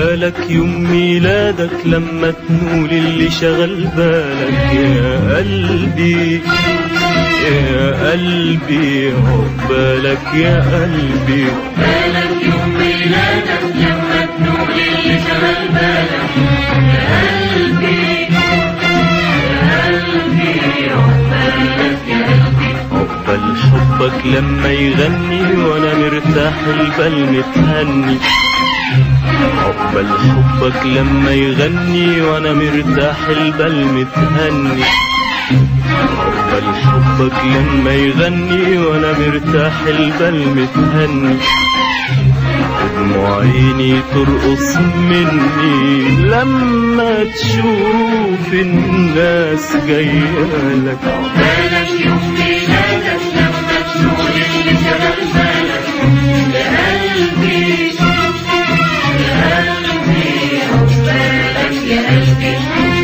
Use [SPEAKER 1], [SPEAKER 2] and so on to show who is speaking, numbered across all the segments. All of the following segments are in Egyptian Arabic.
[SPEAKER 1] عقبالك يوم ميلادك لما تنول اللي شغل بالك يا قلبي يا قلبي عقبالك يا قلبي
[SPEAKER 2] بالك يوم ميلادك لما تنول اللي شغل بالك يا قلبي يا قلبي عقبالك يا قلبي
[SPEAKER 1] عقبال حبك لما يغني وانا مرتاح البال متهني عقبال حبك لما يغني وانا مرتاح البال متهني عقبال حبك لما يغني وانا مرتاح البال متهني ودموع عيني ترقص مني لما تشوف الناس جايالك
[SPEAKER 2] بالك يوم ميلادك لما تنول اللي شغل بالك يا قلبي يا قلبي عقبالك يا قلبي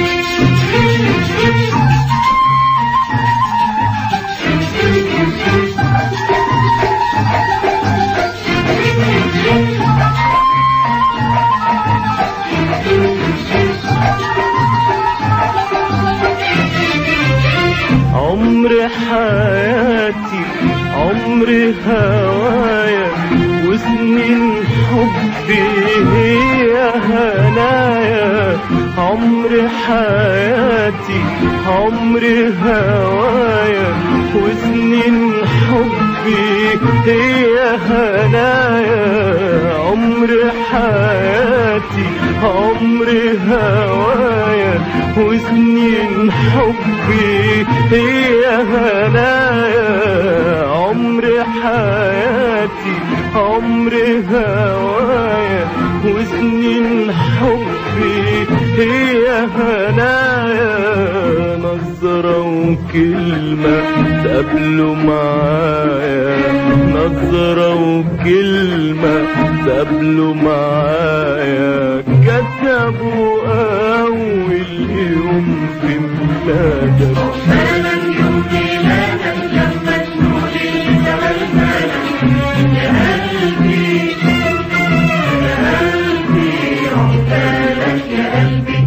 [SPEAKER 1] عمر حياتي عمر هوايا وسنين حبي هي هنايا عمر حياتي عمر هوايا وسنين حبي هي هنايا عمر حياتي عمر هوايا وسنين حبي هي هنايا عمر حياتي عمر هوايا وسنين حبي هي هنايا نظرة وكلمة تقابلوا معايا نظرة وكلمة تقابلوا معايا كتبوا أول يوم في ميلادك
[SPEAKER 2] بالك يوم ميلادك لما تنول اللي شغل بالك يا قلبي يا قلبي عقبالك يا قلبي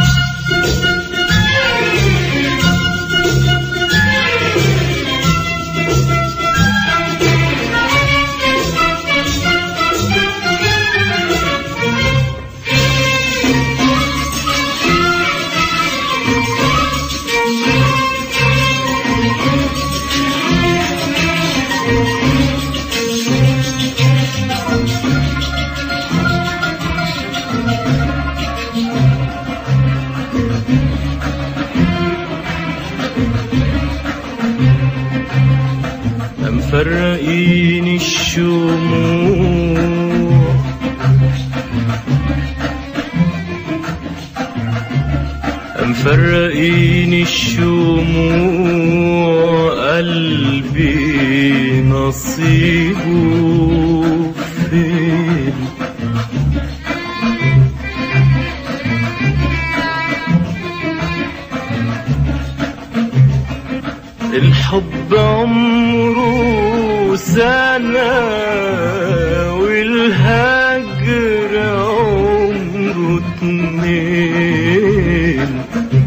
[SPEAKER 1] مفرقين الشموع مفرقين الشموع قلبي نصيبه فين الحب عمره سنة والهجر عمره اتنين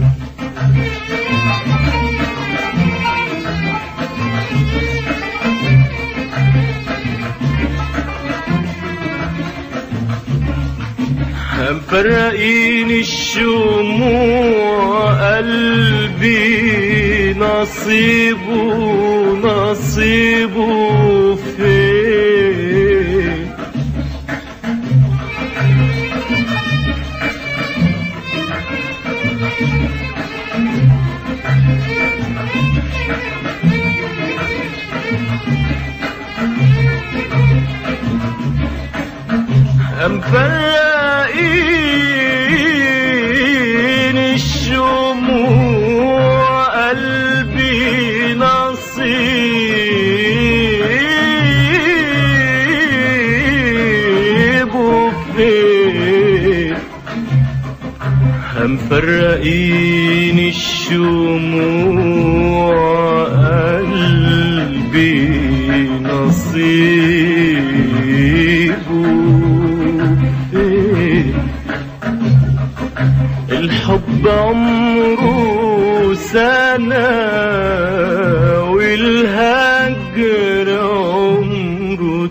[SPEAKER 1] مفرقين الشموع قلبي نصيبه نصيبه فين مفرقين الشموع قلبي نصيبه فين مفرقين الشموع قلبي نصيبه فين الحب عمره سنة والهجر عمره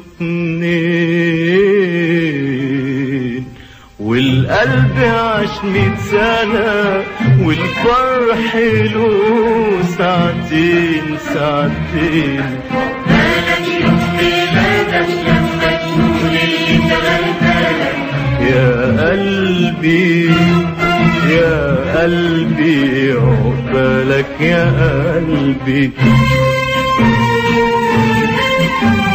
[SPEAKER 1] اتنين والقلب عاش ميت سنة والفرح له ساعتين ساعتين
[SPEAKER 2] بالك يوم ميلادك لما تقول اللي تغلبالك
[SPEAKER 1] يا قلبي يا قلبي عقبالك يا قلبي